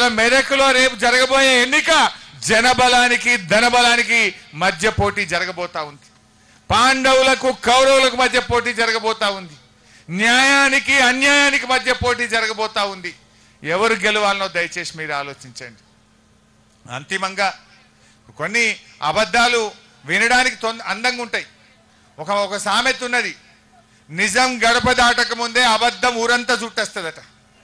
మెదక్లో రేపు జరగబోయే ఎన్నిక జనబలానికి ధనబలానికి మధ్య పోటీ జరగబోతా ఉంది పాండవులకు కౌరవులకు మధ్య పోటీ జరగబోతా ఉంది న్యాయానికి అన్యాయానికి మధ్య పోటీ జరగబోతా ఉంది ఎవరు గెలవాలనో దయచేసి మీరు ఆలోచించండి అంతిమంగా కొన్ని అబద్ధాలు వినడానికి తొంద అందంగా ఉంటాయి ఒక ఒక సామెత ఉన్నది నిజం గడప దాటక ముందే అబద్ధం ఊరంతా చుట్టేస్తుందట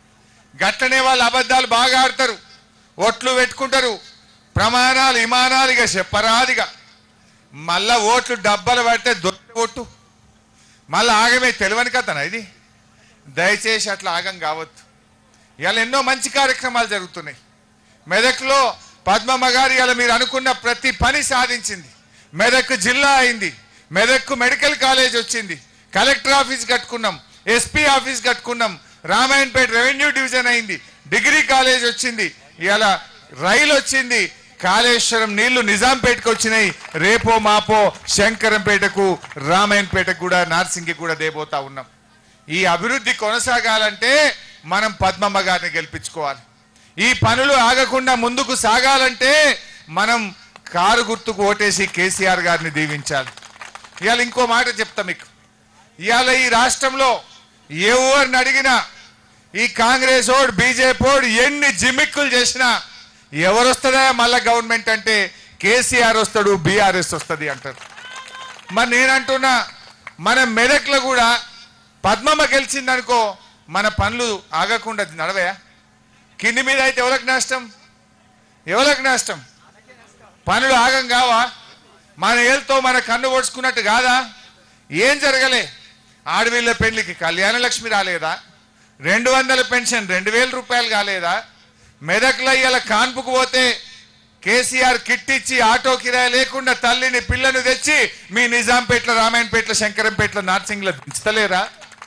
గట్టనే వాళ్ళు అబద్ధాలు బాగా ఆడతారు ఓట్లు పెట్టుకుంటారు ప్రమాణాలు విమానాలు ఇక చెప్పరాదిగా మళ్ళా ఓట్లు డబ్బలు పడితే దొరికి ఓటు మళ్ళీ ఆగమే తెలియని కథనా ఇది దయచేసి అట్లా ఆగం కావద్దు ఇవాళ ఎన్నో మంచి కార్యక్రమాలు జరుగుతున్నాయి మెదక్లో పద్మమ్మ గారు ఇవాళ మీరు అనుకున్న ప్రతి పని సాధించింది మెదక్ జిల్లా అయింది మెదక్కు మెడికల్ కాలేజ్ వచ్చింది కలెక్టర్ ఆఫీస్ కట్టుకున్నాం ఎస్పీ ఆఫీస్ కట్టుకున్నాం రామాయణపేట రెవెన్యూ డివిజన్ అయింది డిగ్రీ కాలేజ్ వచ్చింది ఇవాళ రైలు వచ్చింది కాళేశ్వరం నీళ్లు నిజాంపేటకు వచ్చినాయి రేపో మాపో శంకరంపేటకు రామాయణపేటకు కూడా నార్సింగి కూడా దేబోతా ఉన్నాం ఈ అభివృద్ధి కొనసాగాలంటే మనం పద్మమ్మ గారిని గెలిపించుకోవాలి ఈ పనులు ఆగకుండా ముందుకు సాగాలంటే మనం కారు గుర్తుకు ఓటేసి కేసీఆర్ గారిని దీవించాలి ఇవాళ ఇంకో మాట చెప్తా మీకు ఇవాళ ఈ రాష్ట్రంలో ఎవరిని అడిగినా ఈ కాంగ్రెస్ ఓడు బీజేపీ ఓడు ఎన్ని జిమ్మిక్కులు చేసినా ఎవరు వస్తుందా మళ్ళా గవర్నమెంట్ అంటే కేసీఆర్ వస్తాడు బీఆర్ఎస్ వస్తుంది అంటారు మరి నేనంటున్నా మన మెదక్లో కూడా పద్మమ్మ గెలిచిందనుకో మన పనులు ఆగకుండా నడవయా కింది మీద అయితే ఎవరికి నష్టం ఎవరికి నష్టం పనులు ఆగం కావా మన ఏళ్ళతో మన కన్ను ఓడ్చుకున్నట్టు కాదా ఏం జరగలే ఆడవిళ్ళ పెళ్లికి కళ్యాణ లక్ష్మి రాలేదా రెండు వందల పెన్షన్ రెండు వేల రూపాయలు కాలేదా మెదక్లో ఇవాళ కాన్పుకు పోతే కేసీఆర్ కిట్ ఇచ్చి ఆటో కిరాయి లేకుండా తల్లిని పిల్లను తెచ్చి మీ నిజాంపేటలో రామాయణపేటలో శంకరంపేటలో నార్సింగ్లో దించలేరా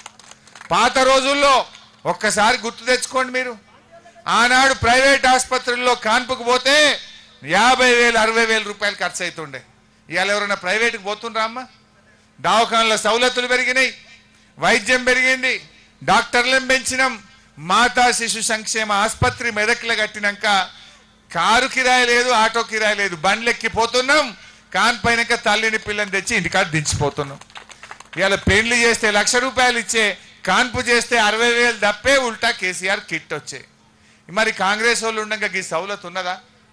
పాత రోజుల్లో ఒక్కసారి గుర్తు తెచ్చుకోండి మీరు ఆనాడు ప్రైవేట్ ఆసుపత్రుల్లో కాన్పుకు పోతే యాభై వేలు అరవై వేల రూపాయలు ఖర్చు అవుతుండే ఇవాళ ఎవరైనా ప్రైవేట్కి పోతుండ్రా అమ్మా దవాఖానల సౌలతులు పెరిగినాయి వైద్యం పెరిగింది డాక్టర్లను పెంచినాం మాతా శిశు సంక్షేమ ఆసుపత్రి మెదక్లో కట్టినాక కారు కిరాయి లేదు ఆటో కిరాయి లేదు బండ్లెక్కి పోతున్నాం కాన్ పైనక తల్లిని పిల్లని తెచ్చి ఇంటికాడ దించిపోతున్నాం ఇవాళ పెళ్లి చేస్తే లక్ష రూపాయలు ఇచ్చే కాన్పు చేస్తే అరవై వేలు తప్పే ఉల్టా కేసీఆర్ కిట్ వచ్చే మరి కాంగ్రెస్ వాళ్ళు ఉండగా ఈ సౌలత్ ఉన్నదా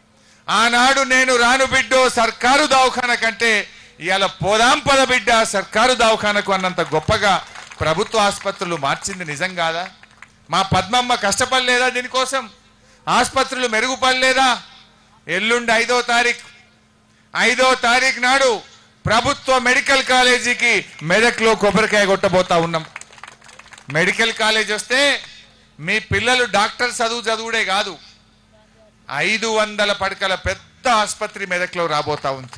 ఆనాడు నేను రాను బిడ్డో సర్కారు దవాఖాన కంటే ఇవాళ పోదాం పద బిడ్డ సర్కారు దవాఖానకు అన్నంత గొప్పగా ప్రభుత్వ ఆసుపత్రులు మార్చింది నిజం కాదా మా పద్మమ్మ కష్టపడలేదా దీనికోసం ఆసుపత్రులు మెరుగుపడలేదా ఎల్లుండి ఐదో తారీఖు ఐదో తారీఖు నాడు ప్రభుత్వ మెడికల్ కాలేజీకి మెదక్లో కొబ్బరికాయ కొట్టబోతా ఉన్నాం మెడికల్ కాలేజ్ వస్తే మీ పిల్లలు డాక్టర్ చదువు చదువుడే కాదు ఐదు వందల పడకల పెద్ద ఆసుపత్రి మెదక్లో రాబోతా ఉంది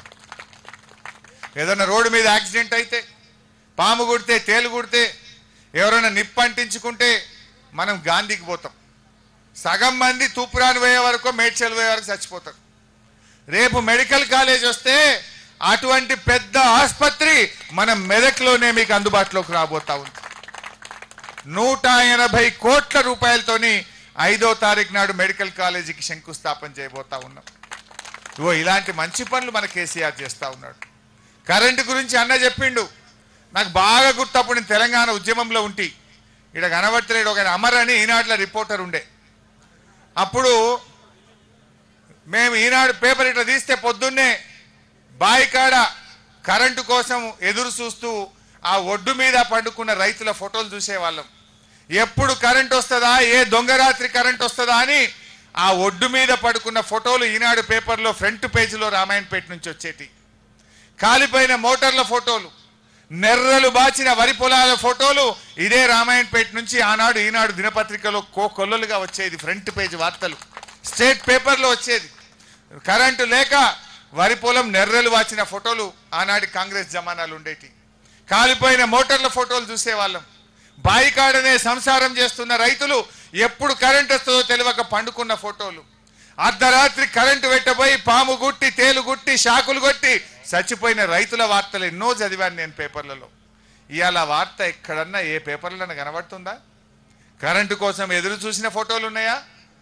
ఏదైనా రోడ్డు మీద యాక్సిడెంట్ అయితే పాము కుడితే తేలు కుడితే ఎవరైనా నిప్పు అంటించుకుంటే మనం గాంధీకి పోతాం సగం మంది తూపురాని పోయే వరకు మేడ్చల్ పోయే వరకు చచ్చిపోతారు రేపు మెడికల్ కాలేజ్ వస్తే అటువంటి పెద్ద ఆసుపత్రి మన మెదక్లోనే మీకు అందుబాటులోకి రాబోతా ఉంది నూట ఎనభై కోట్ల రూపాయలతోని ఐదో తారీఖు నాడు మెడికల్ కాలేజీకి శంకుస్థాపన చేయబోతా ఉన్నాం ఇగో ఇలాంటి మంచి పనులు మన కేసీఆర్ చేస్తా ఉన్నాడు కరెంటు గురించి అన్న చెప్పిండు నాకు బాగా గుర్తప్పుడు నేను తెలంగాణ ఉద్యమంలో ఉంటి ఇక్కడ కనబడతలేడు ఒక ఆయన అమర్ అని ఈనాడులో రిపోర్టర్ ఉండే అప్పుడు మేము ఈనాడు పేపర్ ఇట్లా తీస్తే పొద్దున్నే బాయికాడ కరెంటు కోసం ఎదురు చూస్తూ ఆ ఒడ్డు మీద పండుకున్న రైతుల ఫోటోలు చూసేవాళ్ళం ఎప్పుడు కరెంట్ వస్తుందా ఏ దొంగ రాత్రి కరెంట్ వస్తుందా అని ఆ ఒడ్డు మీద పడుకున్న ఫోటోలు ఈనాడు పేపర్లో ఫ్రంట్ పేజీలో రామాయణపేట నుంచి వచ్చేటి కాలిపోయిన మోటార్ల ఫోటోలు నెర్రలు బాచిన వరి పొలాల ఫోటోలు ఇదే రామాయణపేట నుంచి ఆనాడు ఈనాడు దినపత్రికలో కో కొల్లలుగా వచ్చేది ఫ్రంట్ పేజ్ వార్తలు స్టేట్ పేపర్లో వచ్చేది కరెంటు లేక వరి పొలం నెర్రలు వాచిన ఫోటోలు ఆనాటి కాంగ్రెస్ జమానాలు ఉండేటి కాలిపోయిన మోటార్ల ఫోటోలు చూసేవాళ్ళం బాయికాడనే సంసారం చేస్తున్న రైతులు ఎప్పుడు కరెంట్ వస్తుందో తెలియక పండుకున్న ఫోటోలు అర్ధరాత్రి కరెంటు పెట్టబోయి పాము గుట్టి తేలు గుట్టి షాకులు కొట్టి చచ్చిపోయిన రైతుల వార్తలు ఎన్నో చదివాను నేను పేపర్లలో ఇవాళ ఆ వార్త ఎక్కడన్నా ఏ పేపర్లలో కనబడుతుందా కరెంటు కోసం ఎదురు చూసిన ఫోటోలు ఉన్నాయా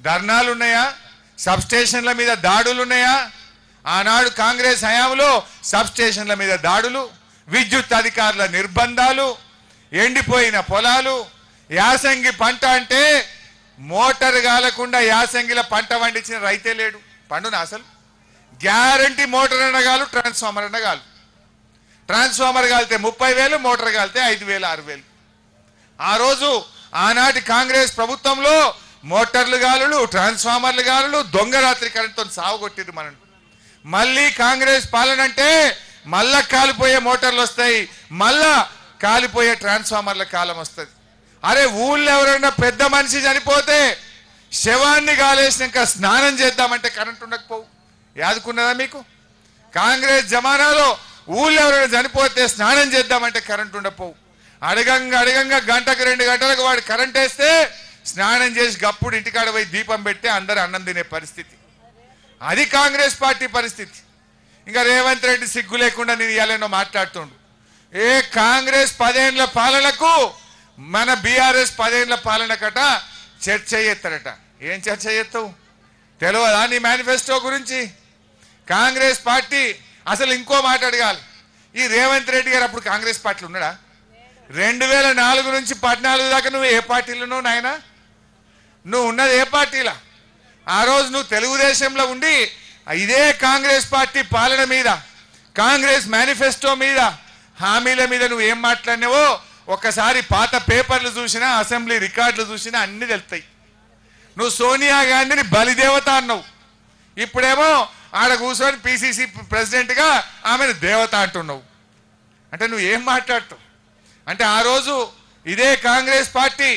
ధర్నాలు ఉన్నాయా సబ్ స్టేషన్ల మీద దాడులు ఉన్నాయా ఆనాడు కాంగ్రెస్ హయాంలో సబ్ స్టేషన్ల మీద దాడులు విద్యుత్ అధికారుల నిర్బంధాలు ఎండిపోయిన పొలాలు యాసంగి పంట అంటే మోటార్ కాలకుండా యాసంగిల పంట పండించిన రైతే లేడు పండున అసలు గ్యారంటీ మోటార్ అనగాలు ట్రాన్స్ఫార్మర్ అనగాలు ట్రాన్స్ఫార్మర్ కాలితే ముప్పై వేలు మోటార్ కాలితే ఐదు వేలు ఆరు వేలు ఆ రోజు ఆనాటి కాంగ్రెస్ ప్రభుత్వంలో మోటార్లు గాలులు ట్రాన్స్ఫార్మర్లు గాలులు దొంగ రాత్రి కరెంట్తో సాగుకొట్టింది మనం మళ్ళీ కాంగ్రెస్ పాలన అంటే మళ్ళా కాలిపోయే మోటార్లు వస్తాయి మళ్ళా కాలిపోయే ట్రాన్స్ఫార్మర్ల కాలం వస్తుంది అరే ఊళ్ళో ఎవరైనా పెద్ద మనిషి చనిపోతే శవాన్ని కాలేసినాక స్నానం చేద్దామంటే కరెంట్ ఉండకపోవు యాదుకున్నదా మీకు కాంగ్రెస్ జమానాలో ఊళ్ళో ఎవరైనా చనిపోతే స్నానం చేద్దామంటే కరెంట్ ఉండపోవు అడగంగా అడగంగా గంటకు రెండు గంటలకు వాడు కరెంట్ వేస్తే స్నానం చేసి గప్పుడు ఇంటికాడ పోయి దీపం పెట్టి అందరు అన్నం తినే పరిస్థితి అది కాంగ్రెస్ పార్టీ పరిస్థితి ఇంకా రేవంత్ రెడ్డి సిగ్గు లేకుండా నేను ఇవ్వాలేనో మాట్లాడుతుండు ఏ కాంగ్రెస్ పదేండ్ల పాలనకు మన బీఆర్ఎస్ పదేండ్ల పాలనకట చర్చ చేస్తారట ఏం చర్చ చేస్తావు తెలియదా నీ మేనిఫెస్టో గురించి కాంగ్రెస్ పార్టీ అసలు ఇంకో మాట అడగాలి ఈ రేవంత్ రెడ్డి గారు అప్పుడు కాంగ్రెస్ పార్టీలో ఉన్నాడా రెండు వేల నాలుగు నుంచి పద్నాలుగు దాకా నువ్వు ఏ పార్టీలోనూ నాయనా నువ్వు ఉన్నది ఏ పార్టీలా ఆ రోజు నువ్వు తెలుగుదేశంలో ఉండి ఇదే కాంగ్రెస్ పార్టీ పాలన మీద కాంగ్రెస్ మేనిఫెస్టో మీద హామీల మీద నువ్వు ఏం మాట్లాడినావో ఒక్కసారి పాత పేపర్లు చూసినా అసెంబ్లీ రికార్డులు చూసినా అన్ని తెలుస్తాయి నువ్వు సోనియా గాంధీని బలిదేవత అన్నావు ఇప్పుడేమో ఆడ కూర్చొని పిసిసి ప్రెసిడెంట్గా ఆమెను దేవత అంటున్నావు అంటే నువ్వు ఏం మాట్లాడుతావు అంటే ఆ రోజు ఇదే కాంగ్రెస్ పార్టీ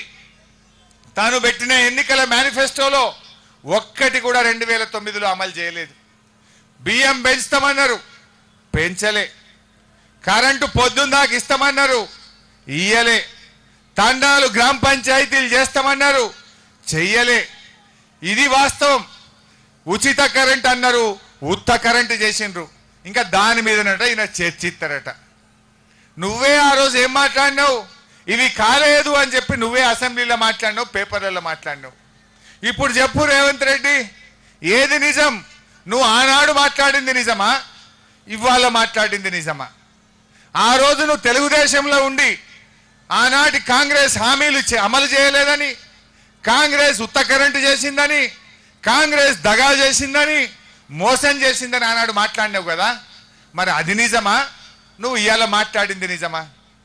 తాను పెట్టిన ఎన్నికల మేనిఫెస్టోలో ఒక్కటి కూడా రెండు వేల తొమ్మిదిలో అమలు చేయలేదు బియ్యం పెంచుతామన్నారు పెంచలే కరెంటు పొద్దున్న దాకా ఇస్తామన్నారు ఇయ్యలే తండాలు గ్రామ పంచాయతీలు చేస్తామన్నారు చెయ్యలే ఇది వాస్తవం ఉచిత కరెంట్ అన్నారు ఉత్త కరెంటు చేసిండ్రు ఇంకా దాని మీదనట ఈయన చర్చిస్తారట నువ్వే ఆ రోజు ఏం మాట్లాడినావు ఇవి కాలేదు అని చెప్పి నువ్వే అసెంబ్లీలో మాట్లాడినావు పేపర్లలో మాట్లాడినావు ఇప్పుడు చెప్పు రేవంత్ రెడ్డి ఏది నిజం నువ్వు ఆనాడు మాట్లాడింది నిజమా ఇవాళ మాట్లాడింది నిజమా ఆ రోజు నువ్వు తెలుగుదేశంలో ఉండి ఆనాటి కాంగ్రెస్ హామీలు చే- అమలు చేయలేదని కాంగ్రెస్ ఉత్త కరెంటు చేసిందని కాంగ్రెస్ దగా చేసిందని మోసం చేసిందని ఆనాడు మాట్లాడినావు కదా మరి అది నిజమా నువ్వు ఇవాళ మాట్లాడింది నిజమా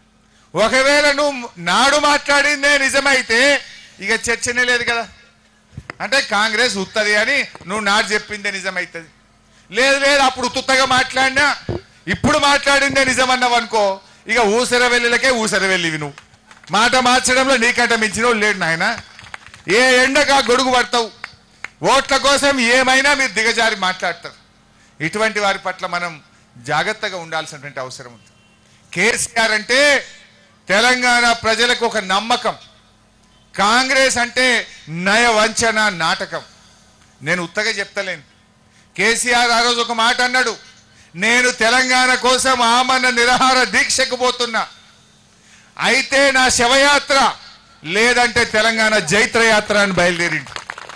ఒకవేళ నువ్వు నాడు మాట్లాడిందే నిజమైతే ఇక చర్చనే లేదు కదా అంటే కాంగ్రెస్ ఉత్తది అని నువ్వు నాడు చెప్పిందే నిజమవుతుంది లేదు లేదు అప్పుడు ఉత్తుత్తగా మాట్లాడినా ఇప్పుడు మాట్లాడిందే నిజమన్నావు అనుకో ఇక ఊసర వెళ్ళిలకే ఊసర వెళ్ళివి నువ్వు మాట మార్చడంలో నీకంట మించిన వాడు లేడు నాయన ఏ ఎండగా గొడుగు పడతావు ఓట్ల కోసం ఏమైనా మీరు దిగజారి మాట్లాడతారు ఇటువంటి వారి పట్ల మనం జాగ్రత్తగా ఉండాల్సినటువంటి అవసరం ఉంది కేసీఆర్ అంటే తెలంగాణ ప్రజలకు ఒక నమ్మకం కాంగ్రెస్ అంటే నయ వంచన నాటకం నేను ఉత్తగా చెప్తలేను కేసీఆర్ ఆ రోజు ఒక మాట అన్నాడు నేను తెలంగాణ కోసం ఆమరణ నిరాహార దీక్షకు పోతున్నా అయితే నా శవయాత్ర లేదంటే తెలంగాణ జైత్రయాత్ర అని బయలుదేరిండు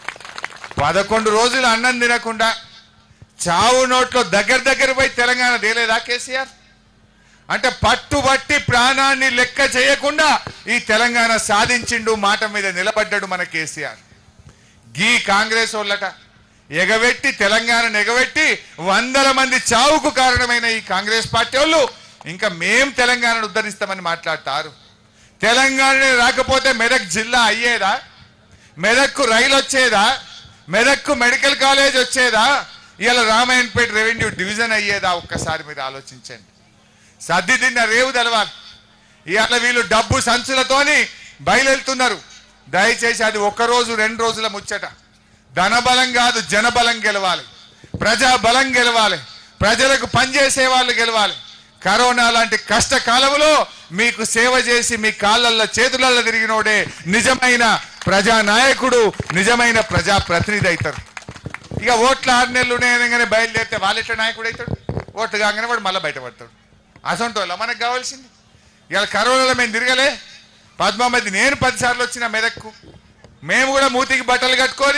పదకొండు రోజులు అన్నం తినకుండా చావు నోట్లో దగ్గర దగ్గర పోయి తెలంగాణ తేలేదా కేసీఆర్ అంటే పట్టుబట్టి ప్రాణాన్ని లెక్క చేయకుండా ఈ తెలంగాణ సాధించిండు మాట మీద నిలబడ్డాడు మన కేసీఆర్ గీ కాంగ్రెస్ వాళ్ళట ఎగబెట్టి తెలంగాణను ఎగబెట్టి వందల మంది చావుకు కారణమైన ఈ కాంగ్రెస్ పార్టీ వాళ్ళు ఇంకా మేం తెలంగాణను ఉద్ధరిస్తామని మాట్లాడతారు తెలంగాణ రాకపోతే మెదక్ జిల్లా అయ్యేదా మెదక్కు రైలు వచ్చేదా మెదక్కు మెడికల్ కాలేజ్ వచ్చేదా ఇవాళ రామాయణపేట రెవెన్యూ డివిజన్ అయ్యేదా ఒక్కసారి మీరు ఆలోచించండి సర్ది తిన్న రేవు తెలవాలి ఇవాళ వీళ్ళు డబ్బు సంచులతోని బయలుదేరుతున్నారు దయచేసి అది ఒక్క రోజు రెండు రోజుల ముచ్చట ధనబలం కాదు జనబలం గెలవాలి ప్రజా బలం గెలవాలి ప్రజలకు పనిచేసే వాళ్ళు గెలవాలి కరోనా లాంటి కష్టకాలంలో మీకు సేవ చేసి మీ కాళ్ళల్లో చేతులలో తిరిగినోడే నిజమైన ప్రజా నాయకుడు నిజమైన ప్రజా ప్రతినిధి అవుతారు ఇక ఓట్ల ఆరు నెలలు ఉన్నాయనగానే బయలుదేరితే వాళ్ళెట్లా నాయకుడు అవుతాడు ఓట్లు కాగానే వాడు మళ్ళీ బయటపడతాడు అసంటో మనకు కావాల్సింది ఇవాళ కరోనాలో మేము తిరగలే పద్మావతి నేను పదిసార్లు వచ్చిన మెదక్కు మేము కూడా మూతికి బట్టలు కట్టుకొని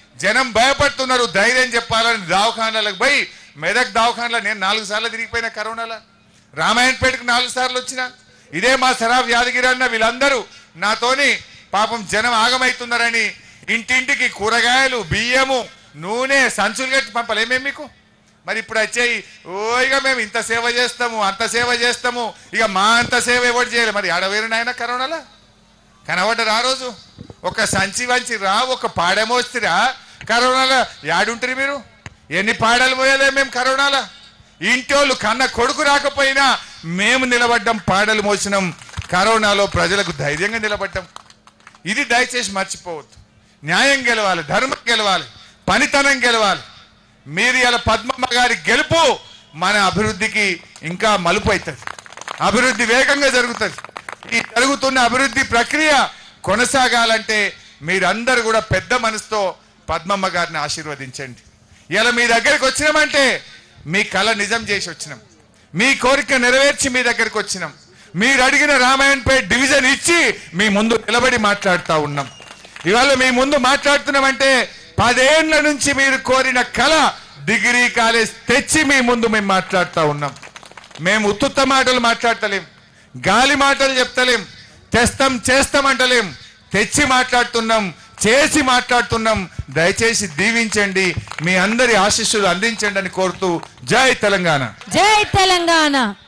జనం భయపడుతున్నారు ధైర్యం చెప్పాలని దవాఖానాలకు పోయి మెదక్ దవాఖానలో నేను నాలుగు సార్లు తిరిగిపోయిన కరోనాలో రామాయణపేటకు నాలుగు సార్లు వచ్చిన ఇదే మా సరాఫ్ యాదగిరి అన్న వీళ్ళందరూ నాతోని పాపం జనం ఆగమవుతున్నారని ఇంటింటికి కూరగాయలు బియ్యము నూనె సంచులు కట్టి పంపలేమేం మీకు మరి ఇప్పుడు వచ్చాయి ఓ ఇక మేము ఇంత సేవ చేస్తాము అంత సేవ చేస్తాము ఇక మా అంత సేవ ఎవరు చేయాలి మరి ఆడవేరు నాయన కరోనాలో కనబడ్డరు ఆ రోజు ఒక సంచి వంచి రా ఒక పాడమోస్తిరా కరోనాలో యాడుంటారు మీరు ఎన్ని పాడలు పోయేదే మేము కరోనాలో ఇంటోళ్ళు కన్న కొడుకు రాకపోయినా మేము నిలబడ్డం పాడలు మోసినాం కరోనాలో ప్రజలకు ధైర్యంగా నిలబడ్డాం ఇది దయచేసి మర్చిపోవద్దు న్యాయం గెలవాలి ధర్మం గెలవాలి పనితనం గెలవాలి మీరు ఇలా పద్మమ్మ గారి గెలుపు మన అభివృద్ధికి ఇంకా మలుపు అవుతుంది అభివృద్ధి వేగంగా జరుగుతుంది ఈ జరుగుతున్న అభివృద్ధి ప్రక్రియ కొనసాగాలంటే మీరందరూ కూడా పెద్ద మనసుతో పద్మమ్మ గారిని ఆశీర్వదించండి ఇలా మీ దగ్గరికి వచ్చినామంటే మీ కళ నిజం చేసి వచ్చినాం మీ కోరిక నెరవేర్చి మీ దగ్గరికి వచ్చినాం మీరు అడిగిన రామాయణపేట డివిజన్ ఇచ్చి మీ ముందు నిలబడి మాట్లాడుతూ ఉన్నాం ఇవాళ మీ ముందు మాట్లాడుతున్నామంటే పదేళ్ల నుంచి మీరు కోరిన కళ డిగ్రీ కాలేజ్ తెచ్చి మీ ముందు మేము మాట్లాడుతూ ఉన్నాం మేము ఉత్తుత్త మాటలు మాట్లాడతలేం గాలి మాటలు చెప్తలేం తెస్తాం చేస్తాం అంటలేం తెచ్చి మాట్లాడుతున్నాం చేసి మాట్లాడుతున్నాం దయచేసి దీవించండి మీ అందరి ఆశీస్సులు అందించండి అని కోరుతూ జై తెలంగాణ జై తెలంగాణ